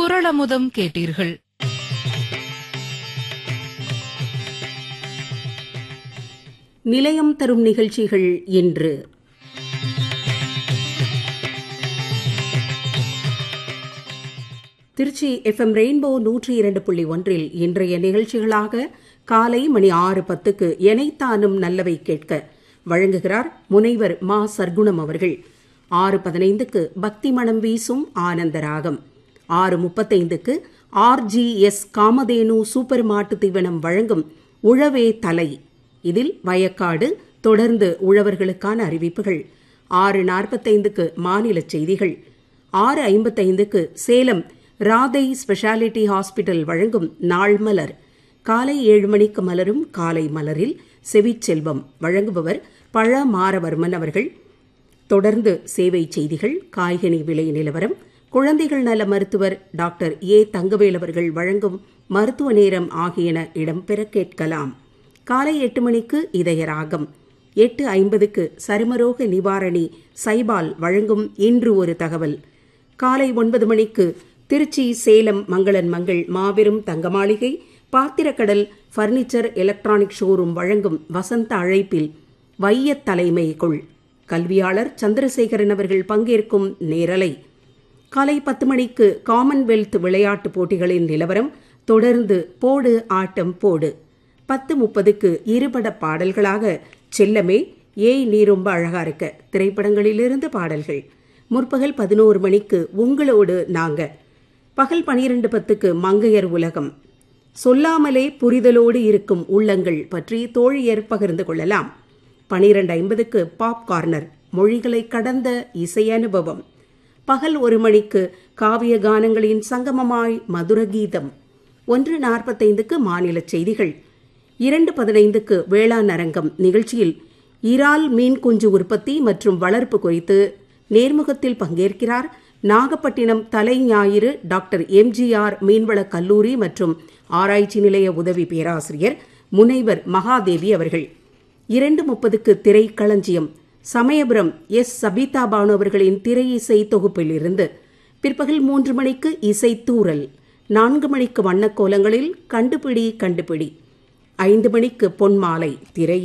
குரளமுதம் கேட்டீர்கள் நிலையம் தரும் நிகழ்ச்சிகள் இன்று திருச்சி எஃப்எம் ரெயின்போ நூற்றி இரண்டு புள்ளி ஒன்றில் இன்றைய நிகழ்ச்சிகளாக காலை மணி ஆறு பத்துக்கு எனைத்தானும் நல்லவை கேட்க வழங்குகிறார் முனைவர் மா சர்க்குணம் அவர்கள் ஆறு பதினைந்துக்கு பக்தி மணம் வீசும் ஆனந்த ராகம் ஆறு முப்பத்தைந்துக்கு ஆர்ஜிஎஸ் காமதேனு சூப்பர் மாட்டு தீவனம் வழங்கும் உழவே தலை இதில் வயக்காடு தொடர்ந்து உழவர்களுக்கான அறிவிப்புகள் ஆறு நாற்பத்தைந்துக்கு மாநில செய்திகள் ஆறு ஐம்பத்தைந்துக்கு சேலம் ராதை ஸ்பெஷாலிட்டி ஹாஸ்பிட்டல் வழங்கும் நாள் மலர் காலை ஏழு மணிக்கு மலரும் காலை மலரில் செவிச்செல்வம் வழங்குபவர் பழ மாரவர்மன் அவர்கள் தொடர்ந்து சேவை செய்திகள் காய்கனி விலை நிலவரம் குழந்தைகள் நல மருத்துவர் டாக்டர் ஏ தங்கவேல் அவர்கள் வழங்கும் மருத்துவ நேரம் ஆகியன இடம்பெற கேட்கலாம் காலை எட்டு மணிக்கு இதயராகம் எட்டு ஐம்பதுக்கு சருமரோக நிவாரணி சைபால் வழங்கும் இன்று ஒரு தகவல் காலை ஒன்பது மணிக்கு திருச்சி சேலம் மங்களன் மங்கள் மாபெரும் தங்க மாளிகை பாத்திரக்கடல் பர்னிச்சர் எலக்ட்ரானிக் ஷோரூம் வழங்கும் வசந்த அழைப்பில் வையத் தலைமை கொள் கல்வியாளர் சந்திரசேகரன் அவர்கள் பங்கேற்கும் நேரலை காலை பத்து மணிக்கு காமன்வெல்த் விளையாட்டுப் போட்டிகளின் நிலவரம் தொடர்ந்து போடு ஆட்டம் போடு பத்து முப்பதுக்கு இருபட பாடல்களாக செல்லமே ஏய் நீ ரொம்ப அழகா இருக்க திரைப்படங்களிலிருந்து பாடல்கள் முற்பகல் பதினோரு மணிக்கு உங்களோடு நாங்க பகல் பனிரெண்டு பத்துக்கு மங்கையர் உலகம் சொல்லாமலே புரிதலோடு இருக்கும் உள்ளங்கள் பற்றி தோழியர் பகிர்ந்து கொள்ளலாம் பனிரெண்டு ஐம்பதுக்கு பாப் கார்னர் மொழிகளை கடந்த இசை அனுபவம் பகல் ஒரு மணிக்கு காவிய கானங்களின் சங்கமமாய் மதுர கீதம் ஒன்று நாற்பத்தைந்துக்கு மாநில செய்திகள் இரண்டு பதினைந்துக்கு வேளாண் அரங்கம் நிகழ்ச்சியில் இறால் மீன் குஞ்சு உற்பத்தி மற்றும் வளர்ப்பு குறித்து நேர்முகத்தில் பங்கேற்கிறார் நாகப்பட்டினம் தலை ஞாயிறு டாக்டர் எம்ஜிஆர் மீன்வள கல்லூரி மற்றும் ஆராய்ச்சி நிலைய உதவி பேராசிரியர் முனைவர் மகாதேவி அவர்கள் இரண்டு முப்பதுக்கு திரைக்களஞ்சியம் சமயபுரம் எஸ் சபிதா பானு அவர்களின் திரை இசை தொகுப்பிலிருந்து பிற்பகல் மூன்று மணிக்கு இசை தூரல் நான்கு மணிக்கு வண்ணக்கோலங்களில் கண்டுபிடி கண்டுபிடி ஐந்து மணிக்கு பொன்மாலை திரை